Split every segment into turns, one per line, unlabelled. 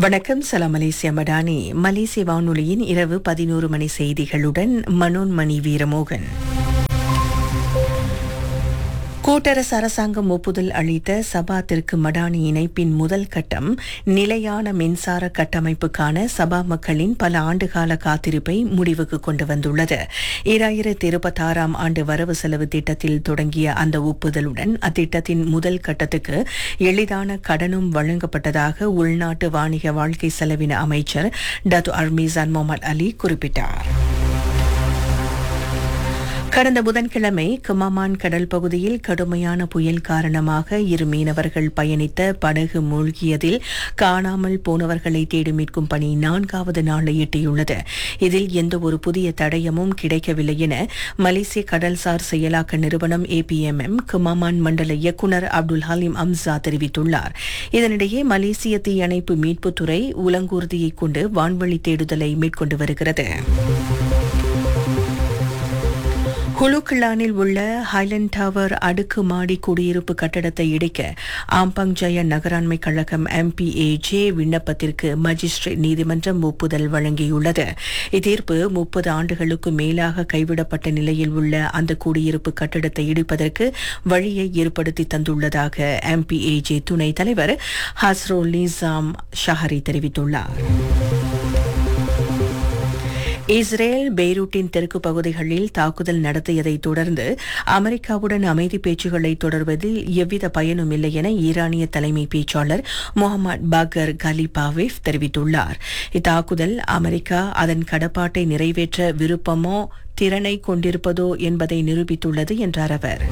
வணக்கம் சலாம் மலேசியா மடானி மலேசிய வானொலியின் இரவு பதினோரு மணி செய்திகளுடன் மனோன்மணி வீரமோகன் கூட்டரசு அரசாங்கம் ஒப்புதல் அளித்த சபாத்திற்கு மடானி இணைப்பின் முதல் கட்டம் நிலையான மின்சார கட்டமைப்புக்கான சபா மக்களின் பல ஆண்டுகால காத்திருப்பை முடிவுக்கு கொண்டு வந்துள்ளது ஈராயிரத்தி இருபத்தாறாம் ஆண்டு வரவு செலவு திட்டத்தில் தொடங்கிய அந்த ஒப்புதலுடன் அத்திட்டத்தின் முதல் கட்டத்துக்கு எளிதான கடனும் வழங்கப்பட்டதாக உள்நாட்டு வாணிக வாழ்க்கை செலவின அமைச்சர் டத்து அர்மீசான் முகமது அலி குறிப்பிட்டார் கடந்த புதன்கிழமை குமாமான் கடல் பகுதியில் கடுமையான புயல் காரணமாக இரு மீனவர்கள் பயணித்த படகு மூழ்கியதில் காணாமல் போனவர்களை தேடி மீட்கும் பணி நான்காவது நாளை எட்டியுள்ளது இதில் எந்த ஒரு புதிய தடயமும் கிடைக்கவில்லை என மலேசிய கடல்சார் செயலாக்க நிறுவனம் ஏபிஎம்எம் குமாமான் மண்டல இயக்குநர் அப்துல் ஹலீம் அம்சா தெரிவித்துள்ளார் இதனிடையே மலேசிய தீயணைப்பு மீட்புத்துறை உலங்கூர்தியை கொண்டு வான்வழி தேடுதலை மேற்கொண்டு வருகிறது குலுக்கிளானில் உள்ள ஹைலண்ட் டவர் அடுக்குமாடி குடியிருப்பு கட்டடத்தை இடிக்க ஆம்பங் ஜய நகராண்மை கழகம் எம்பிஏஜே விண்ணப்பத்திற்கு மஜிஸ்ட்ரேட் நீதிமன்றம் ஒப்புதல் வழங்கியுள்ளது இத்தீர்ப்பு முப்பது ஆண்டுகளுக்கு மேலாக கைவிடப்பட்ட நிலையில் உள்ள அந்த குடியிருப்பு கட்டடத்தை இடிப்பதற்கு வழியை ஏற்படுத்தி தந்துள்ளதாக எம்பிஏஜே துணைத் தலைவர் ஹஸ்ரோல் நிசாம் ஷஹரி தெரிவித்துள்ளார் இஸ்ரேல் பெய்ரூட்டின் தெற்கு பகுதிகளில் தாக்குதல் நடத்தியதை தொடர்ந்து அமெரிக்காவுடன் அமைதி பேச்சுக்களை தொடர்வதில் எவ்வித பயனும் இல்லை என ஈரானிய தலைமை பேச்சாளர் முகமது பகர் கலிபாவிஃப் தெரிவித்துள்ளார் இத்தாக்குதல் அமெரிக்கா அதன் கடப்பாட்டை நிறைவேற்ற விருப்பமோ திறனை கொண்டிருப்பதோ என்பதை நிரூபித்துள்ளது என்றார் அவர்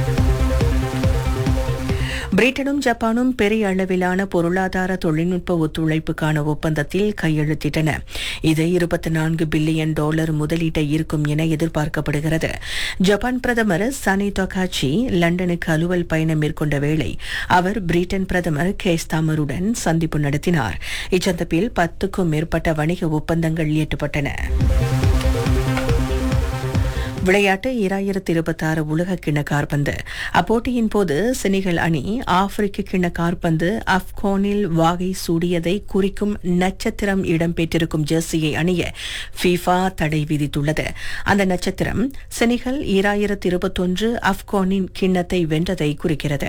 பிரிட்டனும் ஜப்பானும் பெரிய அளவிலான பொருளாதார தொழில்நுட்ப ஒத்துழைப்புக்கான ஒப்பந்தத்தில் கையெழுத்திட்டன இது இருபத்தி நான்கு பில்லியன் டாலர் முதலீட்டை ஈர்க்கும் என எதிர்பார்க்கப்படுகிறது ஜப்பான் பிரதமர் சனி தொகாச்சி லண்டனுக்கு அலுவல் பயணம் மேற்கொண்ட வேளை அவர் பிரிட்டன் பிரதமர் கேஸ் தாமருடன் சந்திப்பு நடத்தினார் இச்சந்திப்பில் பத்துக்கும் மேற்பட்ட வணிக ஒப்பந்தங்கள் எட்டப்பட்டன விளையாட்டு இராயிரத்தி இருபத்தி ஆறு உலக கிண்ண கார்பந்து அப்போட்டியின் போது செனிகல் அணி ஆப்பிரிக்க கிண்ண கார்பந்து அப்கோனில் வாகை சூடியதை குறிக்கும் நட்சத்திரம் இடம்பெற்றிருக்கும் ஜெர்சியை அணிய ஃபீஃபா தடை விதித்துள்ளது அந்த நட்சத்திரம் செனிகல் ஈராயிரத்தி இருபத்தொன்று அப்கோனின் கிண்ணத்தை வென்றதை குறிக்கிறது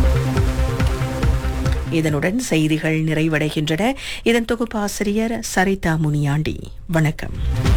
இதனுடன் செய்திகள் நிறைவடைகின்றன இதன் தொகுப்பாசிரியர் சரிதா முனியாண்டி வணக்கம்